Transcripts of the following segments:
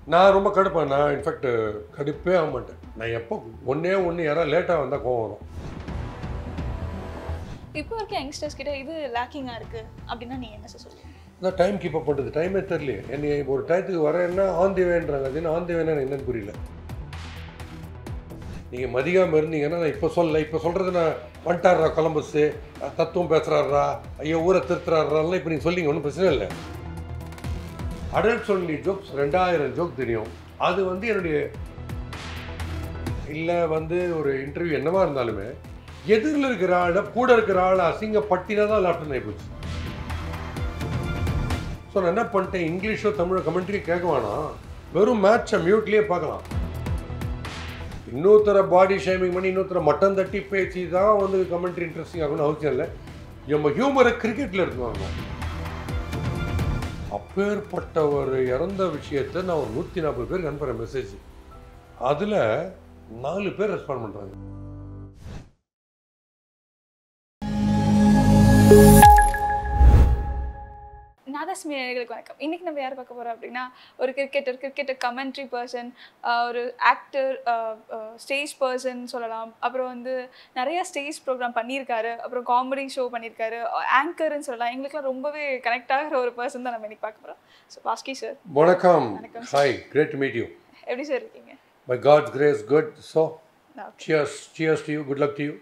நான் ரொம்ப கடுப்பேன் நான் இன்ஃபேக்ட் கடுப்பே ஆக மாட்டேன் நான் எப்போ ஒன்றே ஒன்று யாராவது லேட்டாக வந்தால் கோவம் வரும் இப்போ இருக்க யங்ஸ்டர்ஸ் கிட்ட இது லேக்கிங்காக இருக்கு அப்படின்னா நீங்க என்ன சார் சொல்லுவீங்க நான் டைம் கீப் அப் பண்ணுறது டைமே தெரியலையே என்னை ஒரு டயத்துக்கு வரேன்னா ஆன் தி வேன்றாங்க அது என்ன ஆன் தி வேனா என்னன்னு புரியல நீங்கள் மதியாமல் இருந்தீங்கன்னா நான் இப்போ சொல்ல இப்போ சொல்கிறது நான் வந்துட்டாரா கொலம்பஸ்ஸு தத்துவம் பேசுகிறாரா ஐயோ ஊரை திருத்துறாருலாம் இப்போ நீங்கள் சொல்லிங்க ஒன்றும் பிரச்சனை இல்லை அடல்ட் சொல்லி ஜோக்ஸ் ரெண்டாயிரம் ஜோக் தெரியும் அது வந்து என்னுடைய இல்லை வந்து ஒரு இன்டர்வியூ என்னவா இருந்தாலுமே எதிரில் இருக்கிற ஆளை கூட இருக்கிற ஆளை அசிங்கப்பட்டினா தான் லேப்டன் ஆகி போச்சு ஸோ நான் என்ன பண்ணிட்டேன் இங்கிலீஷோ தமிழோ கமெண்ட்ரி கேட்க வேணாம் வெறும் மேட்சை மியூட்லேயே பார்க்கலாம் இன்னொருத்தர பாடி ஷேமிங் பண்ணி இன்னொருத்தர மட்டம் தட்டி பேசி தான் வந்து கமெண்ட்ரி இன்ட்ரெஸ்டிங் ஆகணும்னு அவசியம் இல்லை நம்ம ஹியூமரை கிரிக்கெட்டில் எடுத்து வரணும் அப்பேற்பட்ட ஒரு இறந்த விஷயத்தை நான் ஒரு நூற்றி நாற்பது பேருக்கு அனுப்புகிறேன் மெசேஜ் அதில் நாலு பேர் ரெஸ்பாண்ட் பண்ணுறாங்க நாதஸ்மி நேயர்களுக்கு வணக்கம் இன்னைக்கு நம்ம யார் பார்க்க போறோம் அப்படின்னா ஒரு கிரிக்கெட்டர் கிரிக்கெட்டர் கமெண்ட்ரி பர்சன் ஒரு ஆக்டர் ஸ்டேஜ் பர்சன் சொல்லலாம் அப்புறம் வந்து நிறைய ஸ்டேஜ் ப்ரோக்ராம் பண்ணியிருக்காரு அப்புறம் காமெடி ஷோ பண்ணியிருக்காரு ஆங்கர்னு சொல்லலாம் எங்களுக்குலாம் ரொம்பவே கனெக்ட் ஆகிற ஒரு பர்சன் தான் நம்ம இன்னைக்கு பார்க்க போகிறோம் ஸோ பாஸ்கி சார் வணக்கம் வணக்கம். ஹாய் கிரேட் மீட் யூ எப்படி சார் இருக்கீங்க my god's grace good so Okay. Cheers cheers to you good luck to you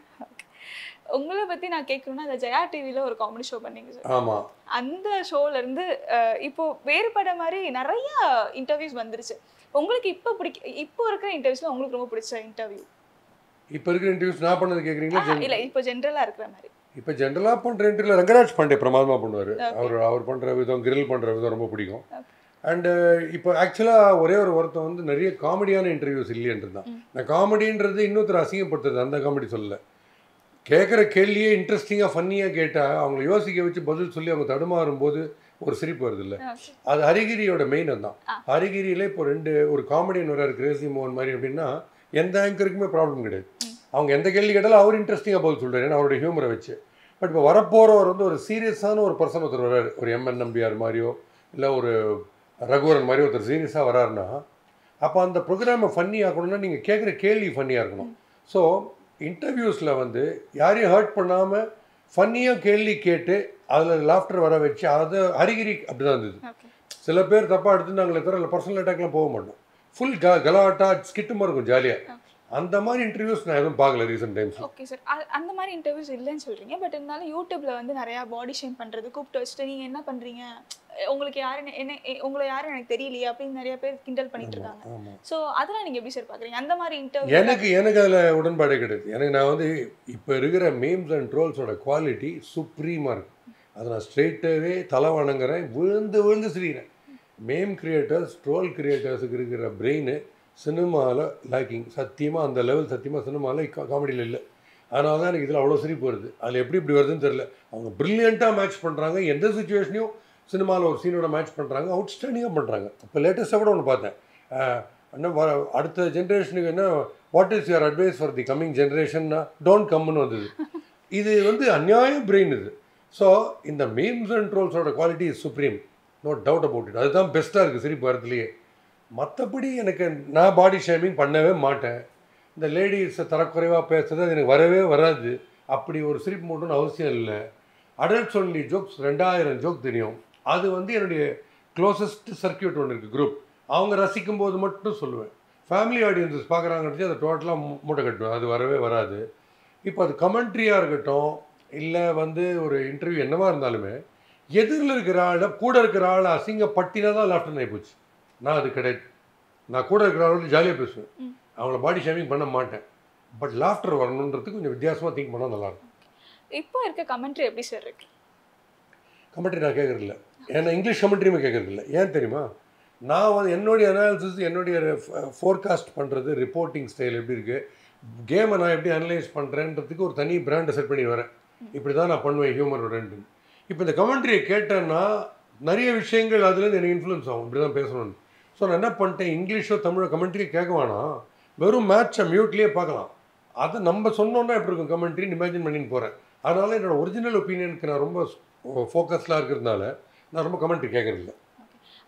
உங்களை பற்றி நான் கேட்கணும்னா அந்த ஜெயா டிவியில் ஒரு காமெடி ஷோ பண்ணீங்க சார் ஆமாம் அந்த ஷோல இருந்து அஹ், இப்போ வேறுபட மாதிரி நிறைய இன்டர்வியூஸ் வந்துருச்சு உங்களுக்கு இப்போ பிடிக்க இப்போ இருக்கிற இன்டர்வியூஸ்ல உங்களுக்கு ரொம்ப பிடிச்ச இன்டர்வியூ இப்போ இருக்கிற இன்டர்வியூஸ் நான் பண்ணது கேட்குறீங்களா இல்ல இப்போ ஜென்ரலா இருக்கிற மாதிரி இப்போ ஜென்ரலாக பண்ணுற இன்டர்வியூவில் ரங்கராஜ் பாண்டே பிரமாதமாக பண்ணுவார் அவர் அவர் பண்ணுற விதம் கிரில் பண்ணுற விதம் ரொம்ப பிடிக்கும் அண்டு இப்போ ஆக்சுவலாக ஒரே ஒரு வருத்தம் வந்து நிறைய காமெடியான இன்டர்வியூஸ் இல்லைன்றது தான் நான் காமெடின்றது இன்னொருத்தர் அசிங்கப்படுத்துறது அந்த காமெடி சொல்லலை கேட்குற கேள்வியே இன்ட்ரெஸ்டிங்காக ஃபன்னியாக கேட்டால் அவங்கள யோசிக்க வச்சு பதில் சொல்லி அவங்க தடுமாறும் போது ஒரு சிரிப்பு வருது இல்லை Okay. அது ஹரிகிரியோட மெயின் தான் ஆ. ஹரிகிரியில் இப்போ ரெண்டு ஒரு காமெடியன் வர்றாரு கிரேசி மோகன் மாதிரி அப்படின்னா எந்த ஆங்கருக்குமே ப்ராப்ளம் கிடையாது அவங்க எந்த கேள்வி கேட்டாலும் அவர் இன்ட்ரெஸ்டிங்காக பதில் சொல்கிறாரு ஏன்னா அவருடைய ஹியூமரை வச்சு பட் இப்போ வரப்போகிறவர் வந்து ஒரு சீரியஸான ஒரு பர்சன் ஒருத்தர் வர்றாரு ஒரு எம்என் நம்பியார் மாதிரியோ இல்லை ஒரு ரகுவரன் மாதிரி ஒருத்தர் சீரியஸாக வராருன்னா அப்போ அந்த ப்ரோக்ராமை ஃபன்னி ஆக்கணும்னா நீங்கள் கேட்குற கேள்வி ஃபன்னியாக இருக்கணும் ஸோ இன்டர்வியூஸில் வந்து யாரையும் ஹர்ட் பண்ணாமல் ஃபன்னியாக கேள்வி கேட்டு அதில் லாஃப்டர் வர வச்சு அதை ஹரிகிரி அப்படி தான் இருந்தது Okay. சில பேர் தப்பாக எடுத்துனாங்களே தவிர இல்லை பர்சனல் அட்டாக்லாம் போக மாட்டோம் ஃபுல் க கலாட்டா ஸ்கிட்டு மாதிரி இருக்கும் ஜாலியாக அந்த மாதிரி இன்டர்வியூஸ் நான் எதுவும் பார்க்கல ரீசெண்ட் டைம்ஸ் ஓகே சார் அந்த மாதிரி இன்டர்வியூஸ் இல்லைன்னு சொல்றீங்க பட் இருந்தாலும் யூடியூப்ல வந்து நிறைய பாடி ஷேம் பண்றது கூப்பிட்டு வச்சுட்டு நீங்க என்ன பண்றீங்க உங்களுக்கு யாருன்னு என்ன எ- உங்களை யாருன்னு எனக்கு தெரியலையே அப்படின்னு நிறைய பேர் கிண்டல் பண்ணிட்டு இருக்காங்க ஆமாம் ஸோ அதெல்லாம் நீங்க எப்படி சார் பாக்குறீங்க அந்த மாதிரி இன்டர்வியூ எனக்கு எனக்கு அதில் உடன்பாடே கிடையாது எனக்கு நான் வந்து இப்போ இருக்கிற மீம்ஸ் அண்ட் ட்ரோல்ஸோட குவாலிட்டி சுப்ரீமாக இருக்கு அதை நான் ஸ்ட்ரெயிட்டாகவே தலை வணங்குறேன் விழுந்து விழுந்து சிரிக்கிறேன் மேம் கிரியேட்டர்ஸ் ட்ரோல் கிரியேட்டர்ஸுக்கு இருக்கிற பிரெயின் சினிமாவில் லேக்கிங் சத்தியமாக அந்த லெவல் சத்தியமாக சினிமாவில் காமெடியில் இல்லை அதனால தான் எனக்கு இதில் அவ்வளோ சிரிப்பு வருது அதில் எப்படி இப்படி வருதுன்னு தெரில அவங்க ப்ரில்லியண்ட்டாக மேட்ச் பண்ணுறாங்க எந்த சுச்சுவேஷனையும் சினிமாவில் ஒரு சீனோட மேட்ச் பண்ணுறாங்க அவுட்ஸ்டாண்டிங்காக பண்ணுறாங்க இப்போ லேட்டஸ்ட்டாக கூட ஒன்று பார்த்தேன் அஹ், இன்னும் வர அடுத்த ஜென்ரேஷனுக்கு என்ன what is your advice for the coming ஜென்ரேஷன்னா டோன்ட் கம்னு வந்தது இது வந்து அநியாய பிரெயின் இது ஸோ இந்த மீம்ஸ் அண்ட் ட்ரோல்ஸோட quality is supreme no doubt about it அதுதான் பெஸ்ட்டாக இருக்குது சிரிப்பு வரத்துலேயே மற்றபடி எனக்கு நான் பாடி ஷேமிங் பண்ணவே மாட்டேன் இந்த லேடிஸை தரக்குறைவாக பேசுறது அது எனக்கு வரவே வராது அப்படி ஒரு சிரிப்பு மூட்டணும்னு அவசியம் இல்லை அடல்ட் ஒன்லி ஜோக்ஸ் ரெண்டாயிரம் ஜோக் தெரியும் அது வந்து என்னுடைய க்ளோசஸ்ட் சர்க்கியூட் ஒன்று இருக்குது குரூப் அவங்க ரசிக்கும் போது மட்டும் சொல்லுவேன் ஃபேமிலி ஆடியன்ஸஸ் பார்க்குறாங்கன்னு அதை டோட்டலாக மூட்டை கட்டுவேன் அது வரவே வராது இப்போ அது கமெண்ட்ரியாக இருக்கட்டும் இல்லை வந்து ஒரு இன்டர்வியூ என்னவா இருந்தாலுமே எதிரில் இருக்கிற ஆளை கூட இருக்கிற ஆளை அசிங்கப்பட்டினா தான் லேப்டன் ஆகி போச்சு நான் அது கிடையாது நான் கூட இருக்கிற ஆளோட ஜாலியாக பேசுவேன் ம். அவங்கள பாடி ஷேமிங் பண்ண மாட்டேன் பட் லாஃப்டர் வரணுன்றது கொஞ்சம் வித்தியாசமாக திங்க் பண்ணால் நல்லாயிருக்கும் இப்போ இருக்க கமெண்ட்ரி எப்படி சார் இருக்கு கமெண்ட்ரி நான் கேட்குறதில்ல ஏன்னா இங்கிலீஷ் கமெண்ட்ரியுமே கேட்குறதில்ல ஏன் தெரியுமா நான் வந்து என்னுடைய அனாலிசிஸ் என்னுடைய ஃபோர்காஸ்ட் பண்ணுறது ரிப்போர்ட்டிங் ஸ்டைல் எப்படி இருக்குது கேமை நான் எப்படி அனலைஸ் பண்ணுறேன்றதுக்கு ஒரு தனி பிராண்டை செட் பண்ணி வரேன் இப்படி தான் நான் பண்ணுவேன் ஹியூமரோடன்ட்டு இப்போ இந்த கமெண்ட்ரியை கேட்டேன்னா நிறைய விஷயங்கள் அதுலேருந்து எனக்கு இன்ஃப்ளூயன்ஸ் ஆகும் இப்படி தான் பேசணும்னு ஸோ நான் என்ன பண்ணிட்டேன் இங்கிலீஷோ தமிழோ கமெண்ட்ரி கேட்க வேணாம் வெறும் மேட்சை மியூட்லேயே பார்க்கலாம் அதை நம்ம சொன்னோன்னா எப்படி இருக்கும் கமெண்ட்ரின்னு இமேஜின் பண்ணின்னு போகிறேன் அதனால என்னோட ஒரிஜினல் ஒப்பீனியனுக்கு நான் ரொம்ப ஃபோக்கஸ்டாக இருக்கிறதுனால நான் ரொம்ப கமெண்ட்ரி கேட்குறதில்ல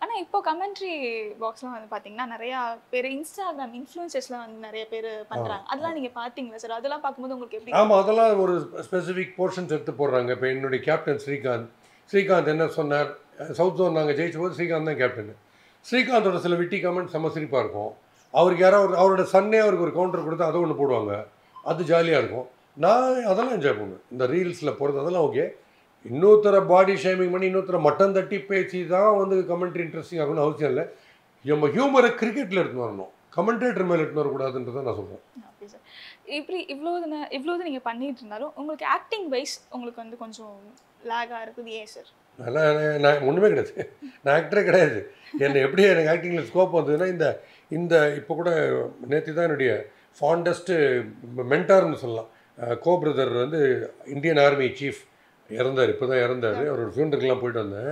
ஆனால் இப்போ கமெண்ட்ரி பாக்ஸ்லாம் வந்து பார்த்தீங்கன்னா நிறையா பேர் இன்ஸ்டாகிராம் இன்ஃப்ளூயன்சஸ்லாம் வந்து நிறைய பேர் பண்ணுறாங்க அதெல்லாம் நீங்கள் பார்த்தீங்களா சார் அதெல்லாம் பார்க்கும்போது உங்களுக்கு எப்படி ஆமாம் அதெல்லாம் ஒரு ஸ்பெசிஃபிக் போர்ஷன்ஸ் எடுத்து போடுறாங்க இப்போ என்னுடைய கேப்டன் ஸ்ரீகாந்த் ஸ்ரீகாந்த் என்ன சொன்னார் சவுத் ஜோன் நாங்கள் ஜெயிச்ச போது ஸ்ரீகாந்த் தான் கேப்டன் ஸ்ரீகாந்தோட சில விட்டி கமெண்ட் செம்ம சிரிப்பாக இருக்கும் அவருக்கு யாராவது ஒரு- அவரோட சன்னே அவருக்கு ஒரு கவுண்டர் கொடுத்து அதை ஒன்று போடுவாங்க அது ஜாலியாக இருக்கும் நான் அதெல்லாம் என்ஜாய் பண்ணுவேன் இந்த ரீல்ஸில் போகிறது அதெல்லாம் ஓகே இன்னொருத்தரை பாடி ஷேமிங் பண்ணி இன்னொருத்தரை மட்டன் தட்டி பேசி தான் வந்து கமெண்ட்ரி இன்ட்ரெஸ்டிங் ஆகணும்னு அவசியம் இல்லை நம்ம ஹியூமரை கிரிக்கெட்டில் எடுத்துன்னு வரணும் கமெண்டேட்டர் மேலே எடுத்துன்னு வரக்கூடாதுன்றதை நான் சொல்கிறேன் ஓகே சார் இப்படி இவ்வளோ இவ்வளோ நீங்கள் பண்ணிட்டு இருந்தாலும் உங்களுக்கு ஆக்டிங் வைஸ் உங்களுக்கு வந்து கொஞ்சம் லேகாக இருக்குது ஏன் சார் நல்லா நான் ஒன்றுமே கிடையாது நான் ஆக்டரே கிடையாது என்னை எப்படி எனக்கு ஆக்டிங்கில் ஸ்கோப் வந்ததுன்னா இந்த இந்த இப்போ கூட நேற்று தான் என்னுடைய ஃபாண்டஸ்ட்டு மென்டார்னு சொல்லலாம் கோ பிரதர் வந்து இந்தியன் ஆர்மி சீஃப் இறந்தார் இப்போ தான் இறந்தார் அவரோட ஃபியூண்டருக்கெலாம் போயிட்டு வந்தேன்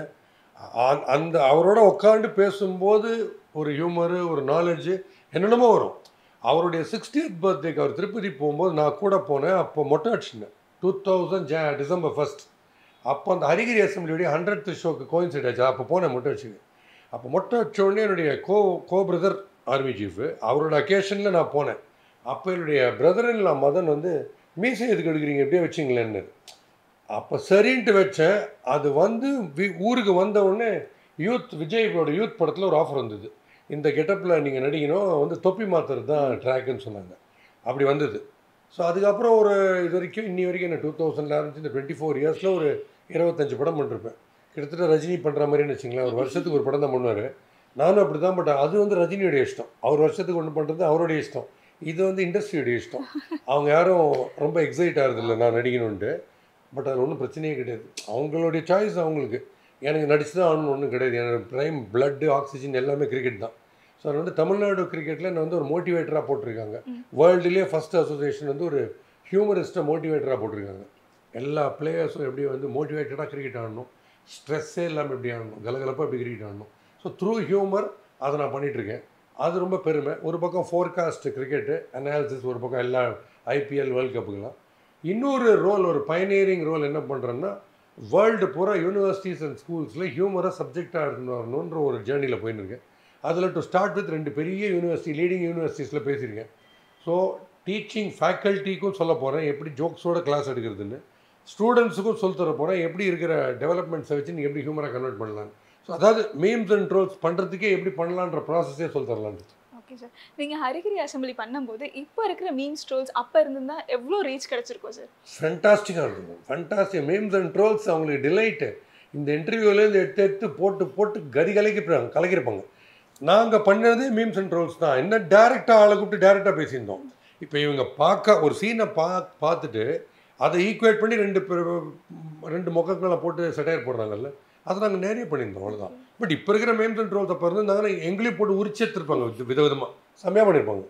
அ- அந்த அவரோட உட்காந்து பேசும்போது ஒரு ஹியூமரு ஒரு நாலேஜு என்னென்னமோ வரும் அவருடைய சிக்ஸ்டியத் பர்த்டேக்கு அவர் திருப்பதி போகும்போது நான் கூட போனேன் அப்போ மொட்டை அடிச்சினேன் two thousand J December first அப்போ அந்த ஹரிகிரி அசம்பிளியுடைய ஹண்ட்ரட் ஷோக்கு கோயின்சைட் ஆச்சு அப்போ போனேன் மொட்டை அடிச்சுக்கு அப்போ மொட்டை அடிச்ச உடனே என்னுடைய co co brother army chief அவரோட அக்கேஷனில் நான் போனேன் அப்போ என்னுடைய பிரதர் இல்லா மதன் வந்து மீசை எதுக்கு எடுக்கிறீங்க எப்படியே வச்சிங்களேன்னு அப்போ சரின்ட்டு வச்சேன் அது வந்து வி- ஊருக்கு வந்த உடனே யூத் விஜயோட யூத் படத்தில் ஒரு ஆஃபர் வந்தது இந்த கெட்டப்பில் நீங்கள் நடிக்கணும் வந்து தொப்பி மாத்துறது தான் ட்ராக்குன்னு சொன்னாங்க அப்படி வந்தது ஸோ அதுக்கப்புறம் ஒரு இது வரைக்கும் இன்னி வரைக்கும் என்ன டூ தௌசண்ட்ல ஆரம்பிச்சு இந்த டுவெண்ட்டி ஃபோர் இயர்ஸில் ஒரு இருபத்தஞ்சு படம் பண்ணிருப்பேன் கிட்டத்தட்ட ரஜினி பண்ணுற மாதிரின்னு வச்சுங்களேன் ஒரு வருஷத்துக்கு ஒரு படம் தான் பண்ணுவார் நானும் அப்படி தான் பட் அது வந்து ரஜினியோடைய இஷ்டம் அவர் வருஷத்துக்கு ஒன்று பண்ணுறது அவருடைய இஷ்டம் இது வந்து இண்டஸ்ட்ரியோடைய இஷ்டம் அவங்க யாரும் ரொம்ப எக்ஸைட் ஆகிறதில்ல நான் நடிக்கணுன்ட்டு பட் அதில் ஒன்றும் பிரச்சனையே கிடையாது அவங்களுடைய சாய்ஸ் அவங்களுக்கு எனக்கு நடிச்சு தான் ஆகணும்னு ஒன்றும் கிடையாது என்னோட ப்ரைம் பிளட்டு ஆக்சிஜன் எல்லாமே கிரிக்கெட் தான் ஸோ அது வந்து தமிழ்நாடு கிரிக்கெட்டில் என்ன வந்து ஒரு மோட்டிவேட்டராக போட்டிருக்காங்க வேர்ல்டுலேயே ஃபஸ்ட் அசோசியேஷன் வந்து ஒரு ஹியூமரிஸ்ட்டை மோட்டிவேட்டராக போட்டிருக்காங்க எல்லா பிளேயர்ஸும் எப்படி வந்து மோட்டிவேட்டடாக கிரிக்கெட் ஆடணும் ஸ்ட்ரெஸ்ஸே இல்லாமல் எப்படி ஆடணும் கலகலப்பாக எப்படி கிரிக்கெட் ஆடணும் ஸோ த்ரூ ஹியூமர் அதை நான் பண்ணிகிட்ருக்கேன் அது ரொம்ப பெருமை ஒரு பக்கம் ஃபோர்காஸ்ட் கிரிக்கெட்டு அனாலிசிஸ் ஒரு பக்கம் எல்லா ஐபிஎல் வேர்ல்ட் கப்புக்கெல்லாம் இன்னொரு ரோல் ஒரு பயனியரிங் ரோல் என்ன பண்ணுறேன்னா வேர்ல்டு பூரா யூனிவர்சிட்டிஸ் அண்ட் ஸ்கூல்ஸில் ஹியூமரை சப்ஜெக்டாக எடுத்துன்னு வரணுன்ற ஒரு ஜேர்னியில் போயின்னு இருக்கேன் அதில் டு ஸ்டார்ட் வித் ரெண்டு பெரிய யூனிவர்சிட்டி லீடிங் யூனிவர்சிட்டிஸில் பேசியிருக்கேன் ஸோ டீச்சிங் ஃபேக்கல்ட்டிக்கும் சொல்ல போகிறேன் எப்படி ஜோக்ஸோட கிளாஸ் எடுக்கிறதுன்னு ஸ்டூடெண்ட்ஸுக்கும் சொல்லி தர போகிறேன் எப்படி இருக்கிற டெவலப்மெண்ட்ஸை வச்சு நீங்கள் எப்படி ஹியூமராக கன்வெர்ட் பண்ணலாம் ஸோ அதாவது மீம்ஸ் அண்ட் ட்ரோல்ஸ் பண்ணுறதுக்கே எப்படி பண்ணலான்ற ப்ராசஸே சொல்லி தரலான்ட்டு ஓகே சார் நீங்கள் ஹரிகிரி அசம்பிளி பண்ணும்போது இப்போ இருக்கிற மீன் ஸ்ட்ரோல்ஸ் அப்போ இருந்திருந்தா எவ்வளோ ரீச் கிடச்சிருக்கோம் சார் ஃபண்டாஸ்டிக்காக இருக்கும் ஃபண்டாஸ்டிக் மீம்ஸ் அண்ட் ட்ரோல்ஸ் அவங்களுக்கு டிலைட்டு இந்த இன்டர்வியூலேருந்து எடுத்து எடுத்து போட்டு போட்டு கதி கலக்கிப்பாங்க கலக்கிருப்பாங்க நாங்கள் பண்ணதே மீம்ஸ் அண்ட் ட்ரோல்ஸ் தான் என்ன டேரெக்டாக ஆளை கூப்பிட்டு டேரெக்டாக பேசியிருந்தோம் இப்போ இவங்க பார்க்க ஒரு சீனை பா பார்த்துட்டு அதை ஈக்குவேட் பண்ணி ரெண்டு பேர் ரெண்டு முகங்களை போட்டு செட்டையர் போடுறாங்கல்ல அதை நாங்கள் நிறைய பண்ணியிருந்தோம் அவ்வளோதான் பட் இப்போ இருக்கிற மீம்ஸ் அண்ட் ட்ரோல்ஸ் அப்போ இருந்தாங்கன்னா எங்களையும் போட்டு உரிச்சு எடுத்துருப்பாங்க விதவிதமாக செம்மையாக பண்ணியிருப்பாங்க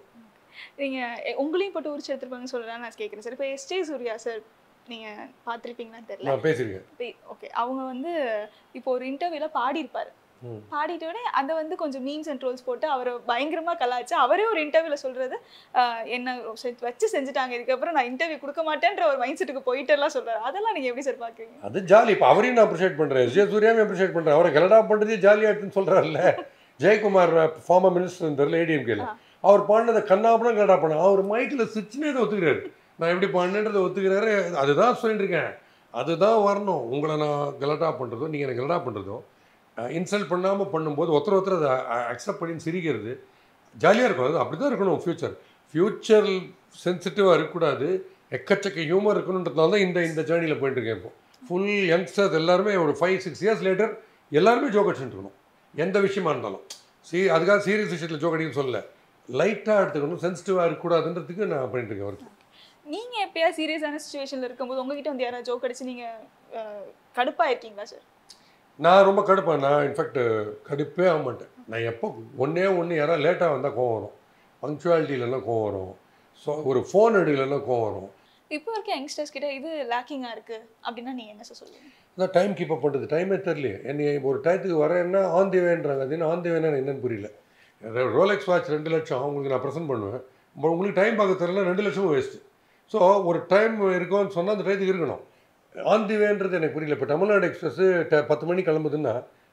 நீங்கள் உங்களையும் போட்டு உரிச்சு எடுத்துருப்பாங்கன்னு சொல்லலாம் நான் கேட்குறேன் சார் இப்போ எஸ்டே சூர்யா சார் நீங்கள் பார்த்துருப்பீங்களான்னு தெரியல நான் பேசியிருக்கேன் ஓகே அவங்க வந்து இப்போ ஒரு இன்டர்வியூவில் பாடியிருப்பாரு ம். பாடிட்ட உடனே அதை வந்து கொஞ்சம் மீம்ஸ் அண்ட் ட்ரோல்ஸ் போட்டு அவரை பயங்கரமாக கலாய்ச்சு அவரே ஒரு இன்டர்வியூவில் சொல்கிறது என்ன செ- வச்சு செஞ்சுட்டாங்க இதுக்கப்புறம் நான் இன்டர்வியூ கொடுக்க மாட்டேன்ற ஒரு மைண்ட் செட்டுக்கு போயிட்டெல்லாம் சொல்றாரு அதெல்லாம் நீங்கள் எப்படி சார் பார்க்குறீங்க அது ஜாலி இப்போ அவரையும் நான் அப்ரிஷியேட் பண்ணுறேன் விஜய் சூர்யாவும் அப்ரிஷியேட் பண்ணுறேன் அவரை கலடா பண்ணுறதே ஜாலியாக இருக்குன்னு சொல்கிறாருல்ல ஜெயக்குமார் ஃபார்மர் மினிஸ்டர் தெரியல ஏடிஎம்கேல அவர் பாடினதை கண்ணாப்படம் கலடா பண்ண அவர் மைக்கில் சுவிட்ச்னே இதை ஒத்துக்கிறாரு நான் எப்படி பண்ணேன்றதை ஒத்துக்கிறாரு அதுதான் சொல்லிட்டு இருக்கேன் அதுதான் வரணும் உங்களை நான் கலடா பண்ணுறதோ நீங்கள் எனக்கு கலடா பண்ணுறதோ இன்சல்ட் பண்ணாமல் பண்ணும்போது ஒருத்தர் ஒருத்தர் அதை அக்செப்ட் பண்ணி சிரிக்கிறது ஜாலியாக இருக்கும் அது அப்படி தான் இருக்கணும் ஃப்யூச்சர் ஃப்யூச்சர் சென்சிட்டிவாக இருக்கக்கூடாது எக்கச்சக்க ஹியூமர் இருக்கணுன்றதுனால தான் இந்த இந்த ஜேர்னியில் போயிட்டு இருக்கேன் இப்போ ஃபுல் யங்ஸ்டர்ஸ் எல்லாருமே ஒரு ஃபைவ் சிக்ஸ் இயர்ஸ் லேட்டர் எல்லாருமே ஜோக் அடிச்சுட்டு இருக்கணும் எந்த விஷயமா இருந்தாலும் சீ அதுக்காக சீரியஸ் விஷயத்தில் ஜோக் அடிக்க சொல்லல லைட்டாக எடுத்துக்கணும் சென்சிட்டிவாக இருக்கக்கூடாதுன்றதுக்கு நான் பண்ணிட்டு இருக்கேன் ஒர்க் நீங்க எப்பயா சீரியஸான சுச்சுவேஷன்ல இருக்கும்போது உங்ககிட்ட வந்து யாராவது ஜோக் அடிச்சு நீங்க அஹ், கடுப்பா இருக்கீங்களா சார் நான் ரொம்ப கடுப்பேன் நான் இன்ஃபேக்ட் கடுப்பே ஆக மாட்டேன் நான் எப்போ ஒன்றே ஒன்று யாராவது லேட்டாக வந்தால் கோவம் வரும் பங்க்சுவாலிட்டியிலலாம் கோவம் வரும் ஸோ ஒரு ஃபோன் எடுக்கலாம் கோவம் வரும் இப்போ இருக்க யங்ஸ்டர்ஸ் கிட்ட இது லேக்கிங்கா இருக்கு அப்படின்னா நீங்க என்ன சார் சொல்லுவீங்க அதான் டைம் கீப் அப் பண்ணுறது டைமே தெரியலையே என்னை ஒரு டயத்துக்கு வரேன்னா ஆன் தி வேன்றாங்க அது என்ன ஆன் தி வேனா என்னன்னு புரியல ரோலெக்ஸ் வாட்ச் ரெண்டு லட்சம் அவங்களுக்கு நான் ப்ரெசென்ட் பண்ணுவேன் but உங்களுக்கு டைம் பார்க்க தெரியல ரெண்டு லட்சமும் வேஸ்ட்டு ஸோ ஒரு டைம் இருக்கும்னு சொன்னால் அந்த டயத்துக்கு இருக்கணும் ஆன் தி வேன்றது எனக்கு புரியல இப்போ தமிழ்நாடு எக்ஸ்பிரஸ் பத்து மணி கிளம்புதுன்னா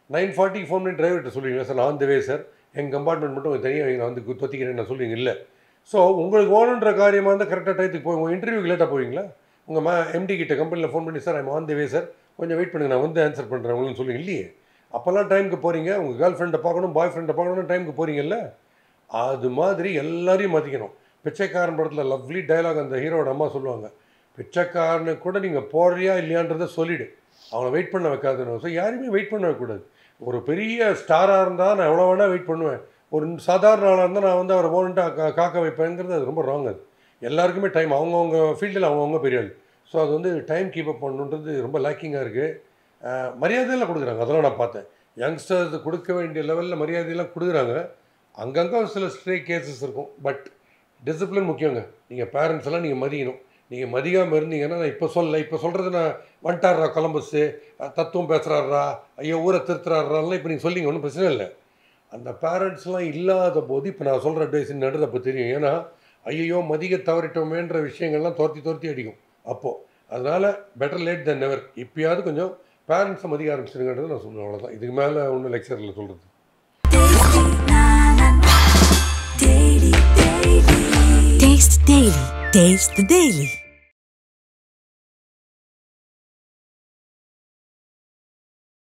நைன் ஃபார்ட்டிக்கு ஃபோன் பண்ணி டிரைவர்கிட்ட சொல்லுவீங்க சார் நான் வே சார் எங்கள் கம்பார்ட்மெண்ட் மட்டும் கொஞ்சம் தனியாக நான் வந்து கு- தொத்திக்கிறேன் நான் சொல்லுவீங்க இல்லை ஸோ உங்களுக்கு வேணுன்ற காரியமாக இருந்தால் கரெக்டாக டயத்துக்கு போய் உங்கள் இன்டர்வியூக்கு லேட்டாக போவீங்களா உங்கள் மா எம்டி கிட்ட கம்பெனியில் ஃபோன் பண்ணி sir I'm on the way sir கொஞ்சம் வெயிட் பண்ணுங்க நான் வந்து ஆன்சர் பண்ணுறேன் உங்களுக்கு சொல்லுங்க இல்லையே அப்போல்லாம் டைமுக்கு போகிறீங்க உங்கள் கேர்ள் ஃப்ரெண்டை பார்க்கணும் பாய் ஃப்ரெண்டை பார்க்கணும்னு டைமுக்கு போகிறீங்கல்ல அது மாதிரி எல்லாரையும் மதிக்கணும் பிச்சைக்காரன் படத்தில் லவ்லி டயலாக் அந்த ஹீரோட அம்மா சொல்லுவாங்க பிச்சைக்காரனுக்கு கூட நீங்கள் போடுறியா இல்லையான்றதை சொல்லிடு அவனை வெயிட் பண்ண வைக்காதுன்னு ஸோ யாரையுமே வெயிட் பண்ண வைக்கக்கூடாது ஒரு பெரிய ஸ்டாராக இருந்தால் நான் எவ்வளோ வேணால் வெயிட் பண்ணுவேன் ஒரு சாதாரண ஆளாக இருந்தால் நான் வந்து அவரை போன்ட்டு காக்க வைப்பேங்கிறது அது ரொம்ப ராங் அது எல்லாருக்குமே டைம் அவங்கவுங்க ஃபீல்டில் அவங்கவுங்க பெரிய ஆள் ஸோ அது வந்து டைம் கீப் அப் பண்ணுன்றது ரொம்ப லேக்கிங்காக இருக்குது மரியாதையெல்லாம் கொடுக்குறாங்க அதெல்லாம் நான் பார்த்தேன் யங்ஸ்டர்ஸ் கொடுக்க வேண்டிய லெவலில் மரியாதையெல்லாம் கொடுக்குறாங்க அங்கங்கே சில ஸ்ட்ரே கேசஸ் இருக்கும் பட் டிசிப்ளின் முக்கியங்க நீங்கள் பேரண்ட்ஸ் எல்லாம் நீங்கள் மதிக்கணும் நீங்கள் மதிக்காமல் இருந்தீங்கன்னா நான் இப்போ சொல்ல இப்போ சொல்கிறது நான் வந்துட்டாரா கொலம்பஸ்ஸு அஹ் தத்துவம் பேசுகிறாரா ஐயோ ஊரை திருத்துறாராலாம் இப்போ நீங்கள் சொல்லிங்க ஒன்றும் பிரச்சனை இல்லை அந்த பேரண்ட்ஸ்லாம் இல்லாத போது இப்போ நான் சொல்கிற அட்வைஸ் நடுறது அப்போ தெரியும் ஏன்னா ஐயோ மதிக்க தவறிட்டோமேன்ற விஷயங்கள்லாம் துரத்தி துரத்தி அடிக்கும் அப்போது அதனால் பெட்டர் லேட் தென் நெவர் இப்பயாவது கொஞ்சம் பேரண்ட்ஸை மதிக்க ஆரம்பிச்சிருங்கன்றது நான் சொல்லுவேன் அவ்வளோதான் இதுக்கு மேலே ஒன்றும் லெக்சரில் சொல்கிறது Taste the Daily. Taste the Daily.